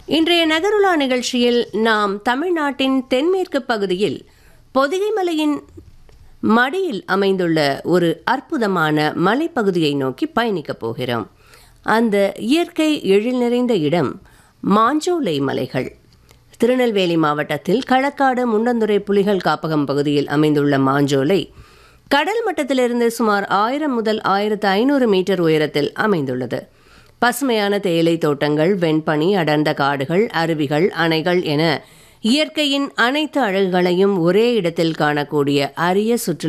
இன்றைய நகருலா நிகழ்ச்சியில் நாம் தமிழ்நாட்டின் தென்மேற்கு பகுதியில் பொதிகை மலையின் மடியில் அமைந்துள்ள ஒரு அற்புதமான மலைப்பகுதியை நோக்கி பயணிக்கப் போகிறோம் அந்த இயற்கை எழில் நிறைந்த இடம் மாஞ்சோலை மலைகள் திருநெல்வேலி மாவட்டத்தில் களக்காடு முண்டந்துறை புலிகள் காப்பகம் பகுதியில் அமைந்துள்ள மாஞ்சோலை கடல் மட்டத்திலிருந்து சுமார் ஆயிரம் முதல் ஆயிரத்து ஐநூறு மீட்டர் உயரத்தில் அமைந்துள்ளது பசுமையான தேயிலை தோட்டங்கள் வெண்பனி அடர்ந்த காடுகள் அருவிகள் அணைகள் என இயற்கையின் அனைத்து அழகுகளையும் ஒரே இடத்தில் காணக்கூடிய அரிய சுற்றுலா